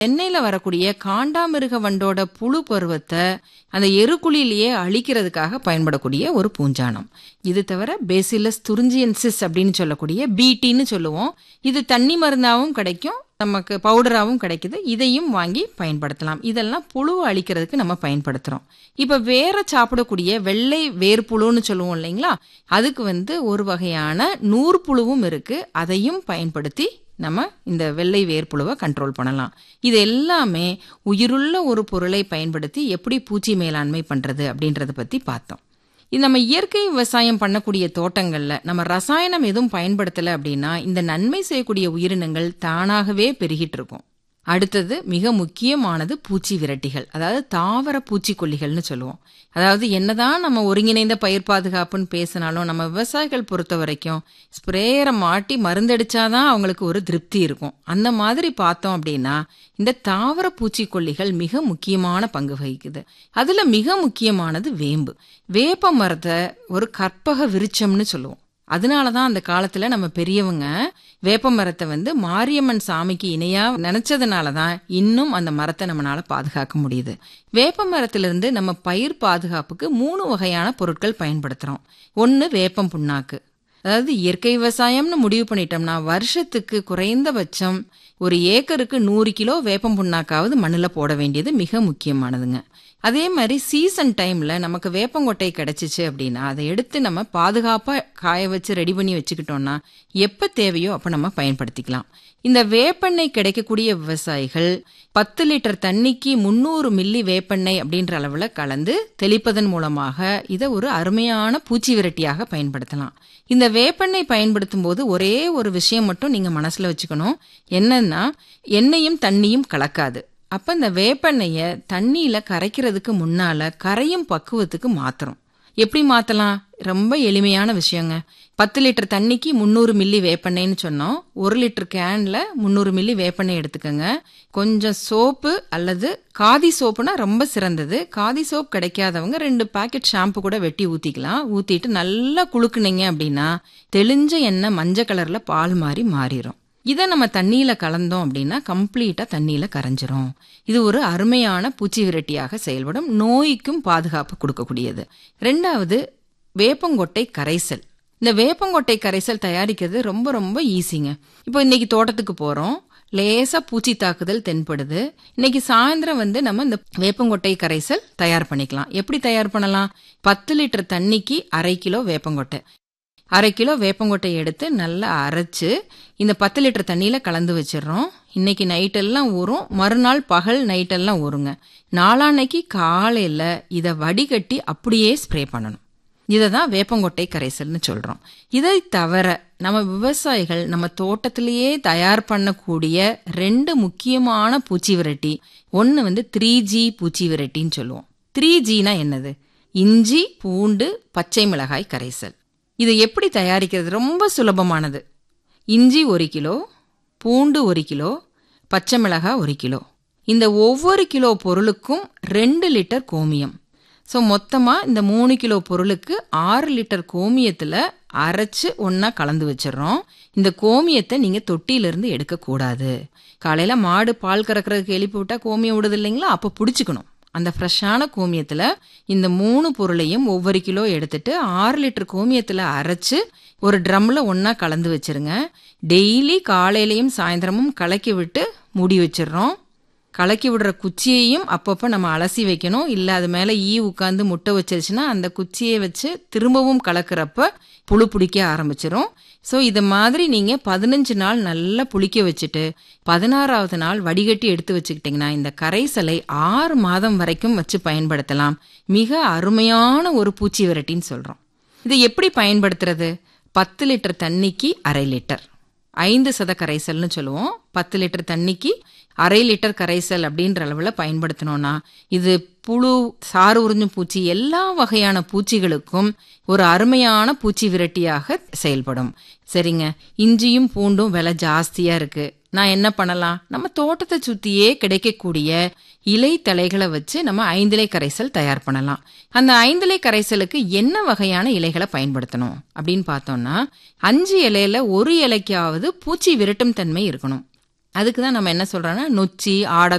தென்னையில வரக்கூடிய காண்டாமிருக வண்டோட புழு பருவத்தை அந்த எருக்குழியிலேயே அழிக்கிறதுக்காக பயன்படக்கூடிய ஒரு பூஞ்சானம் இது தவிர பேசிலஸ் துரிஞ்சியன்சிஸ் அப்படின்னு சொல்லக்கூடிய பிடின்னு சொல்லுவோம் இது தண்ணி மருந்தாவும் கிடைக்கும் நமக்கு பவுடராகவும் கிடைக்குது இதையும் வாங்கி பயன்படுத்தலாம் இதெல்லாம் புழுவை அழிக்கிறதுக்கு நம்ம பயன்படுத்துகிறோம் இப்போ வேற சாப்பிடக்கூடிய வெள்ளை வேர்ப்புழுன்னு சொல்லுவோம் இல்லைங்களா அதுக்கு வந்து ஒரு வகையான நூற்புழுவும் இருக்கு அதையும் பயன்படுத்தி நம்ம இந்த வெள்ளை வேர்ப்புழுவை கண்ட்ரோல் பண்ணலாம் இது எல்லாமே உயிருள்ள ஒரு பொருளை பயன்படுத்தி எப்படி பூச்சி மேலாண்மை பண்றது அப்படின்றத பத்தி பார்த்தோம் இது நம்ம இயற்கை விவசாயம் பண்ணக்கூடிய தோட்டங்கள்ல நம்ம ரசாயனம் எதுவும் பயன்படுத்தல அப்படின்னா இந்த நன்மை செய்யக்கூடிய உயிரினங்கள் தானாகவே பெருகிட்டு இருக்கும் அடுத்தது மிக முக்கியமானது பூச்சி விரட்டிகள் அதாவது தாவர பூச்சிக்கொல்லிகள்னு சொல்லுவோம் அதாவது என்னதான் நம்ம ஒருங்கிணைந்த பயிர் பாதுகாப்புன்னு பேசினாலும் நம்ம விவசாயிகள் பொறுத்த வரைக்கும் ஸ்ப்ரேயரை மாட்டி மருந்தடிச்சாதான் அவங்களுக்கு ஒரு திருப்தி இருக்கும் அந்த மாதிரி பார்த்தோம் அப்படின்னா இந்த தாவர பூச்சிக்கொல்லிகள் மிக முக்கியமான பங்கு வகிக்குது அதுல மிக முக்கியமானது வேம்பு வேப்ப மரத்தை ஒரு கற்பக விருட்சம்னு சொல்லுவோம் அதனால தான் அந்த காலத்துல நம்ம பெரியவங்க வேப்ப மரத்தை வந்து மாரியம்மன் சாமிக்கு இணையா நினைச்சதுனால தான் இன்னும் அந்த மரத்தை நம்மளால பாதுகாக்க முடியுது வேப்ப மரத்திலிருந்து நம்ம பயிர் பாதுகாப்புக்கு மூணு வகையான பொருட்கள் பயன்படுத்துறோம் ஒன்னு வேப்பம் புண்ணாக்கு அதாவது இயற்கை விவசாயம்னு முடிவு பண்ணிட்டோம்னா வருஷத்துக்கு குறைந்தபட்சம் ஒரு ஏக்கருக்கு நூறு கிலோ வேப்பம் புண்ணாக்காவது மண்ணில் போட வேண்டியது மிக முக்கியமானதுங்க அதே மாதிரி சீசன் டைம்ல நமக்கு வேப்பங்கொட்டை கிடைச்சிச்சு அப்படின்னா அதை எடுத்து நம்ம பாதுகாப்பா காய வச்சு ரெடி பண்ணி வச்சுக்கிட்டோம்னா எப்ப தேவையோ அப்ப நம்ம பயன்படுத்திக்கலாம் இந்த வேப்பெண்ணெய் கிடைக்கக்கூடிய விவசாயிகள் பத்து லிட்டர் தண்ணிக்கு முந்நூறு மில்லி வேப்பெண்ணெய் அப்படின்ற அளவுல கலந்து தெளிப்பதன் மூலமாக இதை ஒரு அருமையான பூச்சி விரட்டியாக பயன்படுத்தலாம் இந்த வேப்பெண்ணெய் பயன்படுத்தும் போது ஒரே ஒரு விஷயம் மட்டும் நீங்க மனசுல வச்சுக்கணும் என்னன்னா எண்ணெயும் தண்ணியும் கலக்காது அப்ப இந்த வேப்பெண்ணெய தண்ணியில கரைக்கிறதுக்கு முன்னால கரையும் பக்குவத்துக்கு மாத்துறோம் எப்படி மாத்தலாம் ரொம்ப எளிமையான விஷயங்க பத்து லிட்டர் தண்ணிக்கு முந்நூறு மில்லி வேப்பெண்ணெய்னு சொன்னோம் ஒரு லிட்டர் கேன்ல முந்நூறு மில்லி வேப்பெண்ணெய் எடுத்துக்கோங்க கொஞ்சம் சோப்பு அல்லது காதி சோப்புனா ரொம்ப சிறந்தது காதி சோப் கிடைக்காதவங்க ரெண்டு பாக்கெட் ஷாம்பு கூட வெட்டி ஊத்திக்கலாம் ஊத்திட்டு நல்லா குளுக்குனீங்க அப்படின்னா தெளிஞ்ச எண்ணெய் மஞ்சள் கலர்ல பால் மாதிரி மாறிடும் இதை நம்ம தண்ணியில கலந்தோம் அப்படின்னா கம்ப்ளீட்டா தண்ணியில கரைஞ்சிரும் இது ஒரு அருமையான பூச்சி விரட்டியாக செயல்படும் நோய்க்கும் பாதுகாப்பு கொடுக்கக்கூடியது ரெண்டாவது வேப்பங்கொட்டை கரைசல் இந்த வேப்பங்கொட்டை கரைசல் தயாரிக்கிறது ரொம்ப ரொம்ப ஈஸிங்க இப்போ இன்னைக்கு தோட்டத்துக்கு போறோம் லேசா பூச்சி தாக்குதல் தென்படுது இன்னைக்கு சாயந்தரம் வந்து நம்ம இந்த வேப்பங்கொட்டை கரைசல் தயார் பண்ணிக்கலாம் எப்படி தயார் பண்ணலாம் பத்து லிட்டர் தண்ணிக்கு அரை கிலோ வேப்பங்கொட்டை அரை கிலோ வேப்பங்கொட்டை எடுத்து நல்லா அரைச்சு இந்த பத்து லிட்டர் தண்ணியில கலந்து வச்சிடுறோம் இன்னைக்கு நைட்டெல்லாம் ஊறும் மறுநாள் பகல் நைட்டெல்லாம் ஊறுங்க நாளான்னைக்கு காலையில இதை வடிகட்டி அப்படியே ஸ்ப்ரே பண்ணணும் இதை தான் வேப்பங்கொட்டை கரைசல்னு சொல்றோம் இதை தவிர நம்ம விவசாயிகள் நம்ம தோட்டத்திலேயே தயார் பண்ணக்கூடிய ரெண்டு முக்கியமான பூச்சி விரட்டி ஒன்று வந்து த்ரீ ஜி பூச்சி விரட்டின்னு சொல்லுவோம் த்ரீ ஜினா என்னது இஞ்சி பூண்டு பச்சை மிளகாய் கரைசல் இதை எப்படி தயாரிக்கிறது ரொம்ப சுலபமானது இஞ்சி ஒரு கிலோ பூண்டு ஒரு கிலோ பச்சை மிளகாய் ஒரு கிலோ இந்த ஒவ்வொரு கிலோ பொருளுக்கும் ரெண்டு லிட்டர் கோமியம் ஸோ மொத்தமாக இந்த மூணு கிலோ பொருளுக்கு ஆறு லிட்டர் கோமியத்தில் அரைச்சு ஒன்றா கலந்து வச்சிடுறோம் இந்த கோமியத்தை நீங்கள் தொட்டியிலிருந்து எடுக்கக்கூடாது காலையில் மாடு பால் கறக்கிறதுக்கு எழுப்பி விட்டால் கோமியம் விடுது இல்லைங்களா அப்போ பிடிச்சிக்கணும் அந்த ஃப்ரெஷ்ஷான கோமியத்தில் இந்த மூணு பொருளையும் ஒவ்வொரு கிலோ எடுத்துட்டு ஆறு லிட்டர் கோமியத்தில் அரைச்சு ஒரு ட்ரம்ல ஒன்றா கலந்து வச்சிருங்க டெய்லி காலையிலையும் சாயந்தரமும் கலக்கி விட்டு மூடி வச்சிடுறோம் கலக்கி விடுற குச்சியையும் அப்பப்போ நம்ம அலசி வைக்கணும் இல்லை அது மேலே ஈ உட்காந்து முட்டை வச்சிருச்சுன்னா அந்த குச்சியை வச்சு திரும்பவும் கலக்கிறப்ப புழு பிடிக்க ஆரம்பிச்சிரும் ஸோ இது மாதிரி நீங்கள் பதினஞ்சு நாள் நல்லா புளிக்க வச்சுட்டு பதினாறாவது நாள் வடிகட்டி எடுத்து வச்சுக்கிட்டிங்கன்னா இந்த கரைசலை ஆறு மாதம் வரைக்கும் வச்சு பயன்படுத்தலாம் மிக அருமையான ஒரு பூச்சி விரட்டின்னு சொல்கிறோம் இதை எப்படி பயன்படுத்துறது பத்து லிட்டர் தண்ணிக்கு அரை லிட்டர் ஐந்து சத கரைசல்னு சொல்லுவோம் பத்து லிட்டர் தண்ணிக்கு அரை லிட்டர் கரைசல் அப்படின்ற அளவில் பயன்படுத்தினோம்னா இது புழு சாறு உறிஞ்சும் பூச்சி எல்லா வகையான பூச்சிகளுக்கும் ஒரு அருமையான பூச்சி விரட்டியாக செயல்படும் சரிங்க இஞ்சியும் பூண்டும் விலை ஜாஸ்தியா இருக்கு நான் என்ன பண்ணலாம் நம்ம தோட்டத்தை சுத்தியே கிடைக்கக்கூடிய இலை தலைகளை வச்சு நம்ம ஐந்திலை கரைசல் தயார் பண்ணலாம் அந்த ஐந்திலை கரைசலுக்கு என்ன வகையான இலைகளை பயன்படுத்தணும் அப்படின்னு பார்த்தோம்னா அஞ்சு இலையில ஒரு இலைக்காவது பூச்சி விரட்டும் தன்மை இருக்கணும் அதுக்கு தான் நம்ம என்ன சொல்றோம்னா நொச்சி ஆட